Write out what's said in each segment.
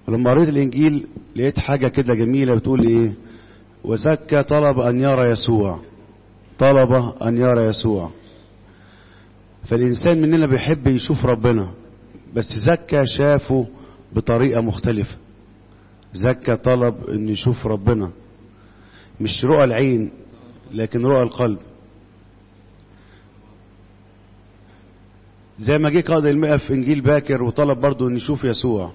ولما قريت الانجيل لقيت حاجه كده جميله بتقول ايه وزكى طلب ان يرى يسوع طلب ان يرى يسوع فالانسان مننا بيحب يشوف ربنا بس زكى شافه بطريقه مختلفه زكى طلب ان يشوف ربنا مش رؤى العين لكن رؤى القلب زي ما جه قائد المئة في انجيل باكر وطلب برضه ان يشوف يسوع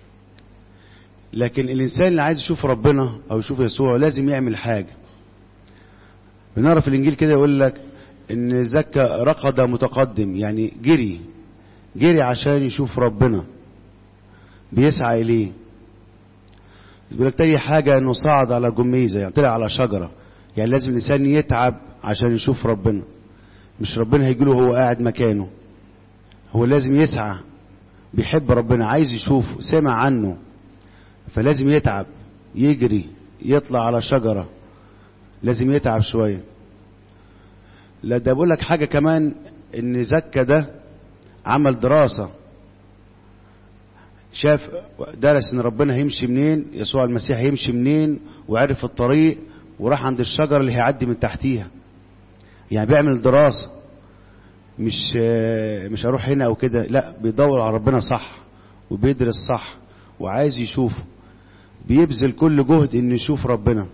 لكن الانسان اللي عايز يشوف ربنا او يشوف يسوع لازم يعمل حاجه بنعرف في الانجيل كده يقول لك ان زكى رقد متقدم يعني جري جري عشان يشوف ربنا بيسعى اليه يقول لك تاني حاجه انه صعد على جميزه يعني طلع على شجره يعني لازم الانسان يتعب عشان يشوف ربنا مش ربنا هيجيله هو قاعد مكانه هو لازم يسعى بيحب ربنا عايز يشوفه سمع عنه فلازم يتعب يجري يطلع على شجرة لازم يتعب شوية لا ده بقول لك حاجة كمان ان زكا ده عمل دراسة شاف درس ان ربنا هيمشي منين يسوع المسيح هيمشي منين وعرف الطريق وراح عند الشجرة اللي هيعدي من تحتيها يعني بيعمل دراسة مش مش هروح هنا او كده لا بيدور على ربنا صح وبيدرس صح وعايز يشوفه بيبذل كل جهد انه يشوف ربنا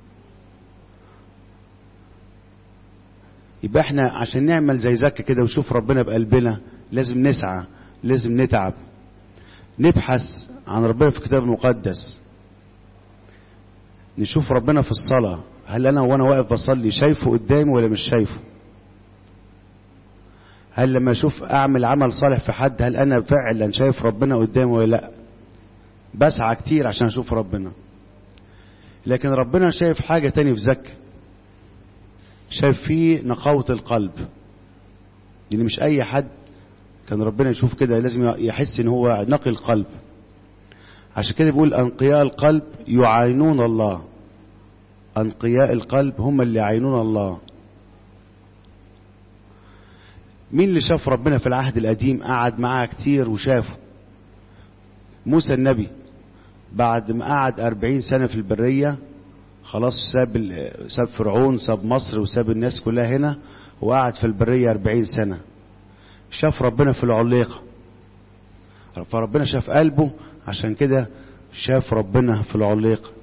يبقى احنا عشان نعمل زي زكا كده ونشوف ربنا بقلبنا لازم نسعى لازم نتعب نبحث عن ربنا في الكتاب المقدس نشوف ربنا في الصلاة هل أنا وأنا واقف بصلي شايفه قدامي ولا مش شايفه هل لما أشوف أعمل عمل صالح في حد هل أنا فعلا شايف ربنا قدامي ولا لأ بسعى كتير عشان أشوف ربنا لكن ربنا شايف حاجة تاني في زكا شايف فيه نقاوة القلب لأن مش أي حد كان ربنا يشوف كده لازم يحس ان هو نقي القلب عشان كده بيقول انقياء القلب يعاينون الله انقياء القلب هم اللي يعاينون الله مين اللي شاف ربنا في العهد القديم قعد معاه كتير وشافه موسى النبي بعد ما قعد أربعين سنة في البرية خلاص ساب ساب فرعون ساب مصر وساب الناس كلها هنا وقعد في البرية أربعين سنة شاف ربنا في العليقة فربنا شاف قلبه عشان كده شاف ربنا في العليقة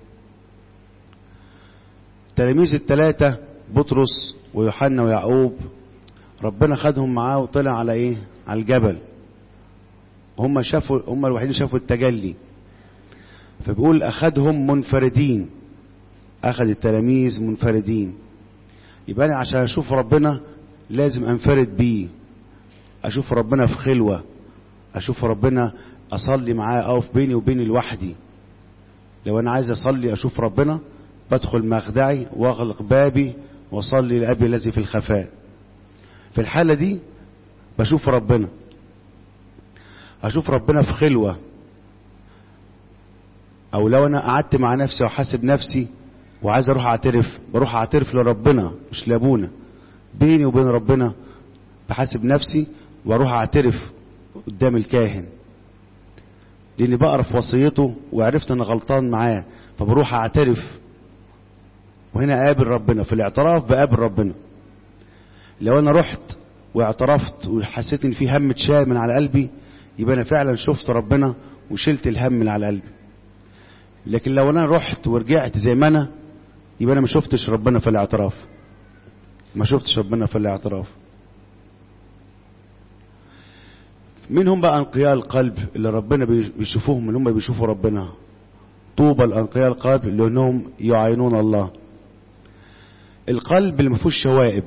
تلاميذ الثلاثة بطرس ويوحنا ويعقوب ربنا خدهم معاه وطلع على ايه على الجبل هم شافوا هم الوحيدين شافوا التجلي فبيقول اخدهم منفردين اخذ التلاميذ منفردين يبقى انا عشان اشوف ربنا لازم انفرد بيه اشوف ربنا في خلوه اشوف ربنا اصلي معاه اقف بيني وبيني لوحدي لو انا عايز اصلي اشوف ربنا بدخل مخدعي واغلق بابي واصلي لابي الذي في الخفاء في الحاله دي بشوف ربنا اشوف ربنا في خلوه او لو انا قعدت مع نفسي وحاسب نفسي وعايز اروح اعترف بروح اعترف لربنا مش لابونا بيني وبين ربنا بحاسب نفسي واروح اعترف قدام الكاهن لاني بقرا في وصيته وعرفت ان غلطان معاه فبروح اعترف وهنا اقابل ربنا في الاعتراف بقابل ربنا لو انا رحت واعترفت وحسيت ان في هم اتشال من على قلبي يبقى انا فعلا شفت ربنا وشلت الهم من على قلبي لكن لو انا رحت ورجعت زي ما انا يبقى انا ما شفتش ربنا في الاعتراف ما شفتش ربنا في الاعتراف مين هم بقى انقياء القلب اللي ربنا بيشوفوهم ان هم بيشوفوا ربنا طوبى لانقياء القلب لانهم يعينون الله القلب اللي ما فيهوش شوائب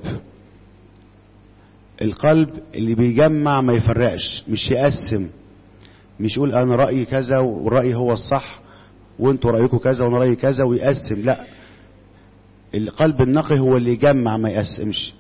القلب اللي بيجمع ما يفرقش مش يقسم مش يقول انا رايي كذا والراي هو الصح وانتوا رايكم كذا وانا رايي كذا ويقسم لا القلب النقي هو اللي يجمع ما يقسمش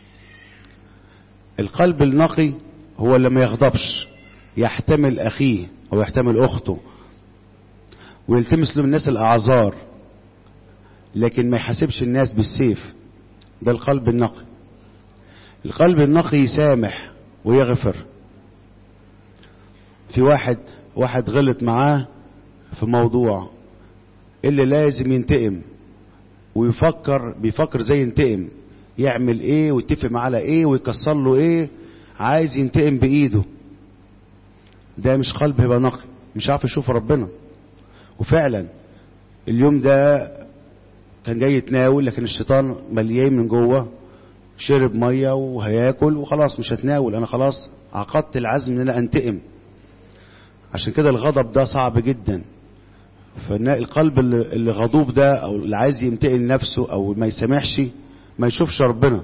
القلب النقي هو اللي ما يغضبش يحتمل اخيه او يحتمل اخته ويلتمس له من الناس الاعذار لكن ما يحاسبش الناس بالسيف ده القلب النقي القلب النقي يسامح ويغفر في واحد واحد غلط معاه في موضوع اللي لازم ينتقم ويفكر بيفكر زي ينتقم يعمل ايه ويتفق معاه على ايه ويكسر له ايه عايز ينتقم بايده ده مش قلب هيبقى نقي مش عارف يشوف ربنا وفعلا اليوم ده كان جاي يتناول لكن الشيطان مليان من جوه شرب ميه وهياكل وخلاص مش هتناول انا خلاص عقدت العزم ان انا انتقم عشان كده الغضب ده صعب جدا فالقلب اللي غضوب ده او اللي عايز ينتقم نفسه او ما يسامحش ما يشوفش ربنا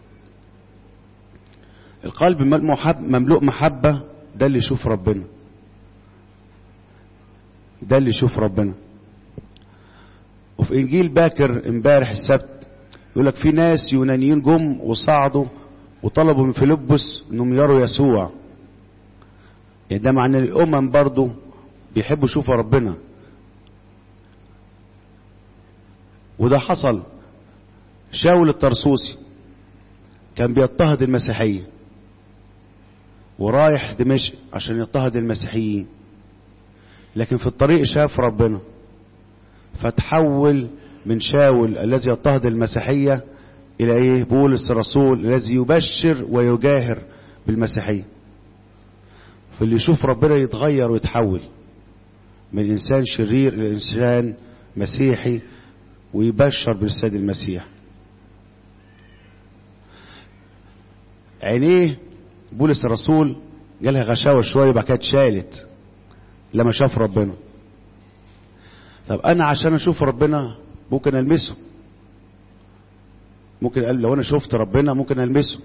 القلب مملوء محبة ده اللي يشوف ربنا ده اللي يشوف ربنا وفي انجيل باكر امبارح السبت يقول لك في ناس يونانيين جم وصعدوا وطلبوا من فيلبس انهم يروا يسوع يعني ده معناه الامم برضو بيحبوا يشوفوا ربنا وده حصل شاول الطرسوسي كان بيضطهد المسيحية ورايح دمشق عشان يضطهد المسيحيين لكن في الطريق شاف ربنا فتحول من شاول الذي يضطهد المسيحية إلى إيه بولس الرسول الذي يبشر ويجاهر بالمسيحية فاللي يشوف ربنا يتغير ويتحول من إنسان شرير إلى إنسان مسيحي ويبشر بالسيد المسيح عينيه بولس الرسول جالها غشاوة شوية وبعد كده اتشالت لما شاف ربنا طب انا عشان اشوف ربنا ممكن المسه ممكن لو انا شفت ربنا ممكن المسه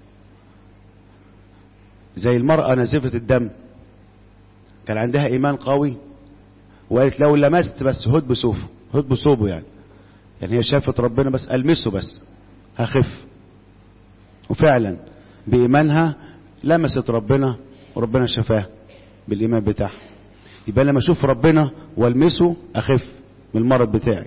زي المرأة نازفة الدم كان عندها ايمان قوي وقالت لو لمست بس هد بسوفه هد بصوبه يعني يعني هي شافت ربنا بس المسه بس هخف وفعلا بإيمانها لمست ربنا وربنا شفاها بالإيمان بتاعها يبقى لما أشوف ربنا والمسه أخف من المرض بتاعي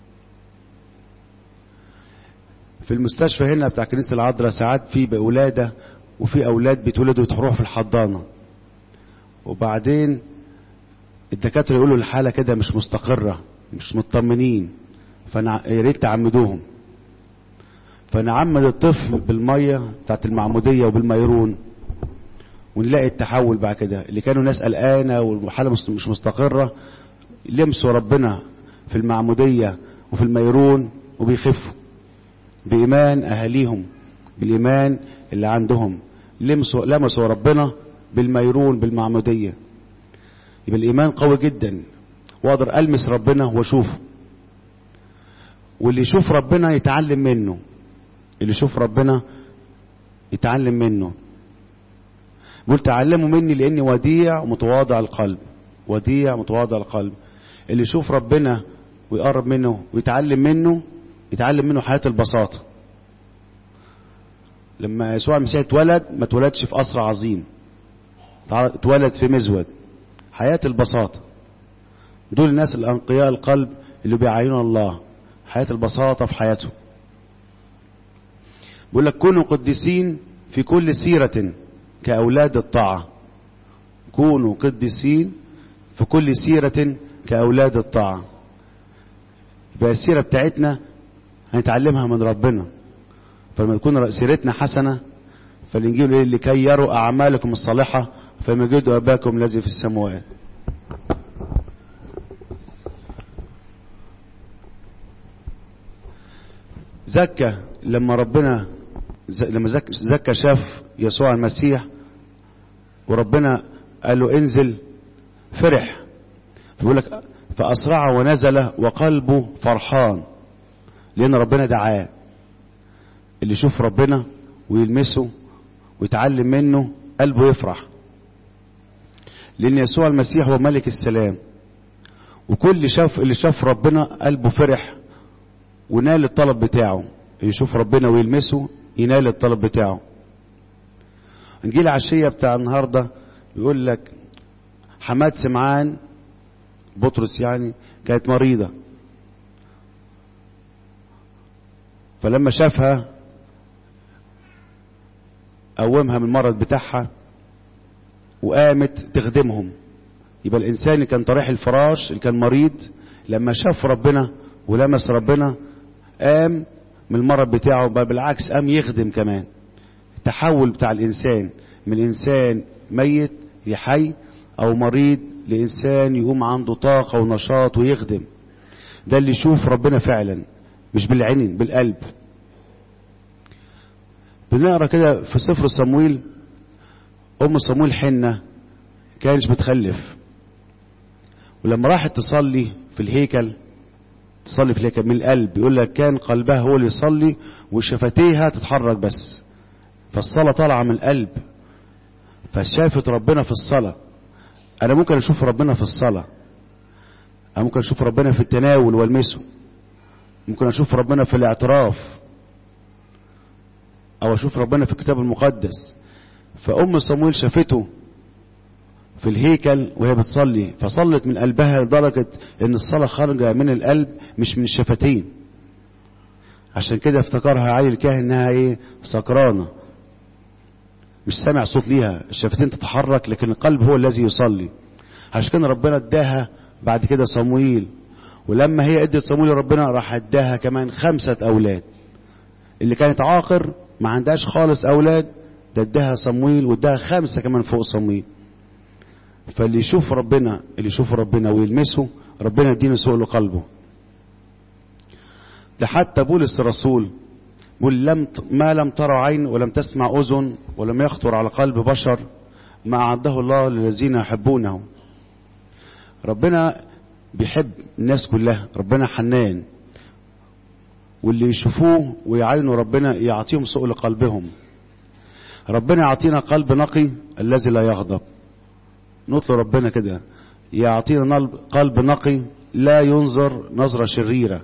في المستشفى هنا بتاع كنيسة العذراء ساعات في ولادة وفي أولاد بيتولدوا يتروحوا في الحضانة وبعدين الدكاترة يقولوا الحالة كده مش مستقرة مش مطمنين فانا يا ريت تعمدوهم فنعمد الطفل بالميه بتاعت المعموديه وبالميرون ونلاقي التحول بعد كده اللي كانوا ناس قلقانه والحاله مش مستقره لمسوا ربنا في المعموديه وفي الميرون وبيخفوا بايمان اهاليهم بالايمان اللي عندهم لمسوا لمسوا ربنا بالميرون بالمعموديه يبقى الايمان قوي جدا واقدر المس ربنا واشوفه واللي يشوف ربنا يتعلم منه اللي يشوف ربنا يتعلم منه بقول تعلموا مني لاني وديع ومتواضع القلب وديع متواضع القلب اللي يشوف ربنا ويقرب منه ويتعلم منه يتعلم منه حياة البساطة لما يسوع المسيح اتولد ما اتولدش في قصر عظيم اتولد في مزود حياة البساطة دول الناس الأنقياء القلب اللي بيعينوا الله حياة البساطة في حياتهم بيقول لك كونوا قديسين في كل سيرة كأولاد الطاعة كونوا قديسين في كل سيرة كأولاد الطاعة يبقى السيرة بتاعتنا هنتعلمها من ربنا فلما تكون سيرتنا حسنة فالإنجيل يقول لكي يروا أعمالكم الصالحة فيمجدوا أباكم الذي في السماوات زكى لما ربنا لما زكى شاف يسوع المسيح وربنا قال له انزل فرح فيقول لك فأسرع ونزل وقلبه فرحان لأن ربنا دعاه اللي يشوف ربنا ويلمسه ويتعلم منه قلبه يفرح لأن يسوع المسيح هو ملك السلام وكل شاف اللي شاف ربنا قلبه فرح ونال الطلب بتاعه يشوف ربنا ويلمسه ينال الطلب بتاعه انجيل العشية بتاع النهاردة يقول لك حماد سمعان بطرس يعني كانت مريضة فلما شافها قومها من المرض بتاعها وقامت تخدمهم يبقى الانسان اللي كان طريح الفراش اللي كان مريض لما شاف ربنا ولمس ربنا قام من المرض بتاعه بل بالعكس قام يخدم كمان التحول بتاع الانسان من انسان ميت لحي او مريض لانسان يقوم عنده طاقه ونشاط ويخدم ده اللي يشوف ربنا فعلا مش بالعين بالقلب بنقرا كده في سفر صمويل ام صمويل حنه كانش بتخلف ولما راحت تصلي في الهيكل تصلي في الهيكل من القلب يقول لك كان قلبها هو اللي يصلي وشفتيها تتحرك بس فالصلاه طالعه من القلب فشافت ربنا في الصلاه انا ممكن اشوف ربنا في الصلاه انا ممكن اشوف ربنا في التناول والمسه ممكن اشوف ربنا في الاعتراف او اشوف ربنا في الكتاب المقدس فام صمويل شافته في الهيكل وهي بتصلي فصلت من قلبها لدرجة ان الصلاة خارجة من القلب مش من الشفتين عشان كده افتكرها علي الكاهن انها ايه سكرانة مش سامع صوت ليها الشفتين تتحرك لكن القلب هو الذي يصلي عشان كده ربنا اداها بعد كده صمويل ولما هي ادت صمويل ربنا راح اداها كمان خمسة اولاد اللي كانت عاقر ما عندهاش خالص اولاد ده اداها صمويل واداها خمسة كمان فوق صمويل فاللي يشوف ربنا اللي يشوف ربنا ويلمسه ربنا يدينه سوء لقلبه ده حتى بولس الرسول بيقول لم ما لم ترى عين ولم تسمع اذن ولم يخطر على قلب بشر ما اعده الله للذين يحبونه ربنا بيحب الناس كلها ربنا حنان واللي يشوفوه ويعينوا ربنا يعطيهم سوء لقلبهم ربنا يعطينا قلب نقي الذي لا يغضب نطلب ربنا كده يعطينا قلب نقي لا ينظر نظرة شريرة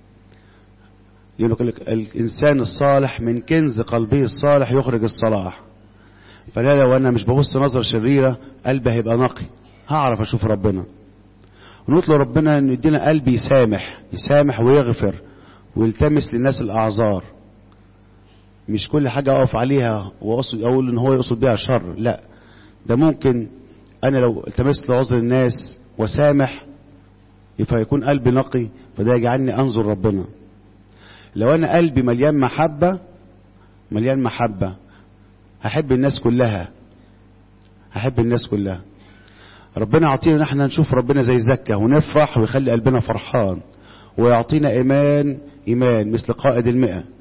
يقول لك الإنسان الصالح من كنز قلبه الصالح يخرج الصلاح فلا لو أنا مش ببص نظرة شريرة قلبي هيبقى نقي هعرف أشوف ربنا ونطلب ربنا أن يدينا قلب يسامح يسامح ويغفر ويلتمس للناس الأعذار مش كل حاجة أقف عليها وأقصد أقول إن هو يقصد بيها شر لا ده ممكن انا لو التمست لعذر الناس وسامح فيكون قلبي نقي فده يجعلني انظر ربنا لو انا قلبي مليان محبة مليان محبة هحب الناس كلها هحب الناس كلها ربنا يعطينا ان احنا نشوف ربنا زي زكا ونفرح ويخلي قلبنا فرحان ويعطينا ايمان ايمان مثل قائد المئة